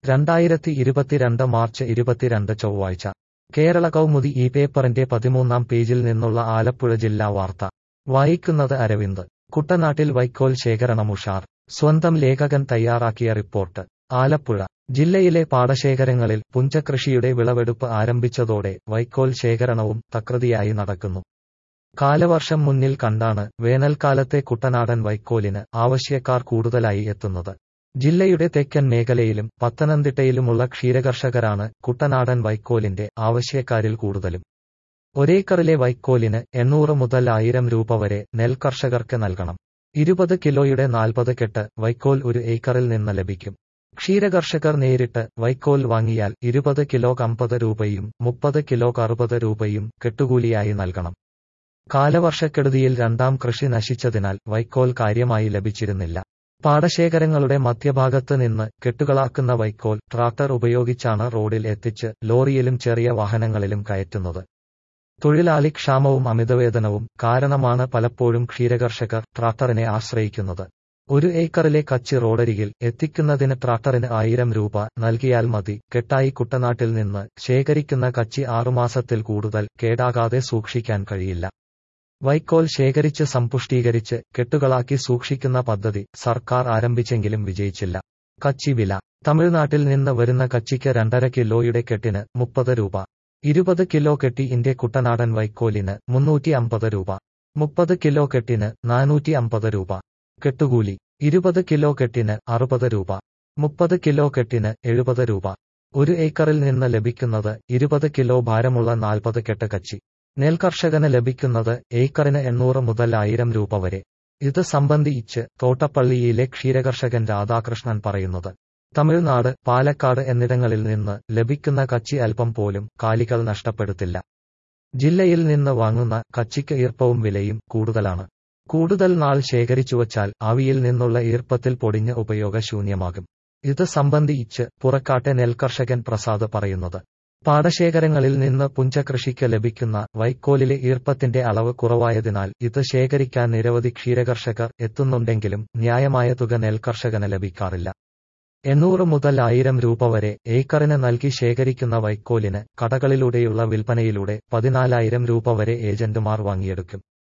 രണ്ടായിരത്തി ഇരുപത്തിരണ്ട് മാർച്ച് ഇരുപത്തിരണ്ട് ചൊവ്വാഴ്ച കേരള കൗമുദി ഈ പേപ്പറിന്റെ പതിമൂന്നാം പേജിൽ നിന്നുള്ള ആലപ്പുഴ ജില്ലാ വാർത്ത വായിക്കുന്നത് അരവിന്ദ് കുട്ടനാട്ടിൽ വൈക്കോൽ ശേഖരണം ഉഷാർ സ്വന്തം ലേഖകൻ തയ്യാറാക്കിയ റിപ്പോർട്ട് ആലപ്പുഴ ജില്ലയിലെ പാടശേഖരങ്ങളിൽ പുഞ്ചകൃഷിയുടെ വിളവെടുപ്പ് ആരംഭിച്ചതോടെ വൈക്കോൽ ശേഖരണവും തകൃതിയായി നടക്കുന്നു കാലവർഷം മുന്നിൽ കണ്ടാണ് വേനൽക്കാലത്തെ കുട്ടനാടൻ വൈക്കോലിന് ആവശ്യക്കാർ കൂടുതലായി എത്തുന്നത് ജില്ലയുടെ തെക്കൻ മേഖലയിലും പത്തനംതിട്ടയിലുമുള്ള ക്ഷീരകർഷകരാണ് കുട്ടനാടൻ വൈക്കോലിന്റെ ആവശ്യക്കാരിൽ കൂടുതലും ഒരേക്കറിലെ വൈക്കോലിന് എണ്ണൂറ് മുതൽ ആയിരം രൂപ വരെ നെൽകർഷകർക്ക് നൽകണം ഇരുപത് കിലോയുടെ നാൽപ്പത് കെട്ട് വൈക്കോൽ ഒരു ഏക്കറിൽ നിന്ന് ലഭിക്കും ക്ഷീരകർഷകർ നേരിട്ട് വൈക്കോൽ വാങ്ങിയാൽ ഇരുപത് കിലോ അമ്പത് രൂപയും മുപ്പത് കിലോ അറുപത് രൂപയും കെട്ടുകൂലിയായി നൽകണം കാലവർഷക്കെടുതിയിൽ രണ്ടാം കൃഷി നശിച്ചതിനാൽ വൈക്കോൽ കാര്യമായി ലഭിച്ചിരുന്നില്ല പാടശേഖരങ്ങളുടെ മധ്യഭാഗത്ത് നിന്ന് കെട്ടുകളാക്കുന്ന വൈക്കോൽ ട്രാക്ടർ ഉപയോഗിച്ചാണ് റോഡിൽ എത്തിച്ച് ലോറിയിലും ചെറിയ വാഹനങ്ങളിലും കയറ്റുന്നത് തൊഴിലാളി ക്ഷാമവും അമിതവേതനവും കാരണമാണ് പലപ്പോഴും ക്ഷീരകർഷകർ ട്രാക്ടറിനെ ആശ്രയിക്കുന്നത് ഒരു ഏക്കറിലെ കച്ചി റോഡരികിൽ എത്തിക്കുന്നതിന് ട്രാക്ടറിന് ആയിരം രൂപ നൽകിയാൽ മതി കെട്ടായി കുട്ടനാട്ടിൽ നിന്ന് ശേഖരിക്കുന്ന കച്ചി ആറുമാസത്തിൽ കൂടുതൽ കേടാകാതെ സൂക്ഷിക്കാൻ കഴിയില്ല വൈക്കോൽ ശേഖരിച്ച് സമ്പുഷ്ടീകരിച്ച് കെട്ടുകളാക്കി സൂക്ഷിക്കുന്ന പദ്ധതി സർക്കാർ ആരംഭിച്ചെങ്കിലും വിജയിച്ചില്ല കച്ചി വില തമിഴ്നാട്ടിൽ നിന്ന് വരുന്ന കച്ചിക്ക് രണ്ടര കിലോയുടെ കെട്ടിന് മുപ്പത് രൂപ ഇരുപത് കിലോ കെട്ടി ഇന്ത്യ കുട്ടനാടൻ വൈക്കോലിന് മുന്നൂറ്റി അമ്പത് രൂപ മുപ്പത് കിലോ കെട്ടിന് നാനൂറ്റി അമ്പത് രൂപ കെട്ടുകൂലി ഇരുപത് കിലോ കെട്ടിന് അറുപത് രൂപ മുപ്പത് കിലോ കെട്ടിന് എഴുപത് രൂപ ഒരു ഏക്കറിൽ നിന്ന് ലഭിക്കുന്നത് ഇരുപത് കിലോ ഭാരമുള്ള നാൽപ്പത് കെട്ട് കച്ചി നെൽകർഷകന് ലഭിക്കുന്നത് ഏക്കറിന് എണ്ണൂറ് മുതൽ ആയിരം രൂപ വരെ ഇത് സംബന്ധിച്ച് തോട്ടപ്പള്ളിയിലെ ക്ഷീരകർഷകൻ രാധാകൃഷ്ണൻ പറയുന്നത് തമിഴ്നാട് പാലക്കാട് എന്നിടങ്ങളിൽ നിന്ന് ലഭിക്കുന്ന കച്ചി അല്പം പോലും കാലികൾ നഷ്ടപ്പെടുത്തില്ല ജില്ലയിൽ നിന്ന് വാങ്ങുന്ന കച്ചിക്ക് ഈർപ്പവും വിലയും കൂടുതലാണ് കൂടുതൽ നാൾ ശേഖരിച്ചുവച്ചാൽ ആവിയിൽ നിന്നുള്ള ഈർപ്പത്തിൽ പൊടിഞ്ഞ് ഉപയോഗശൂന്യമാകും ഇത് സംബന്ധിച്ച് പുറക്കാട്ടെ നെൽകർഷകൻ പ്രസാദ് പറയുന്നത് പാടശേഖരങ്ങളിൽ നിന്ന് പുഞ്ചകൃഷിക്ക് ലഭിക്കുന്ന വൈക്കോലിലെ ഈർപ്പത്തിന്റെ അളവ് കുറവായതിനാൽ ഇത് ശേഖരിക്കാൻ നിരവധി ക്ഷീരകർഷകർ എത്തുന്നുണ്ടെങ്കിലും ന്യായമായ തുക നെൽകർഷകന് ലഭിക്കാറില്ല എണ്ണൂറ് മുതൽ ആയിരം രൂപ വരെ ഏക്കറിന് നൽകി ശേഖരിക്കുന്ന വൈക്കോലിന് കടകളിലൂടെയുള്ള വിൽപ്പനയിലൂടെ പതിനാലായിരം രൂപ വരെ ഏജന്റുമാർ വാങ്ങിയെടുക്കും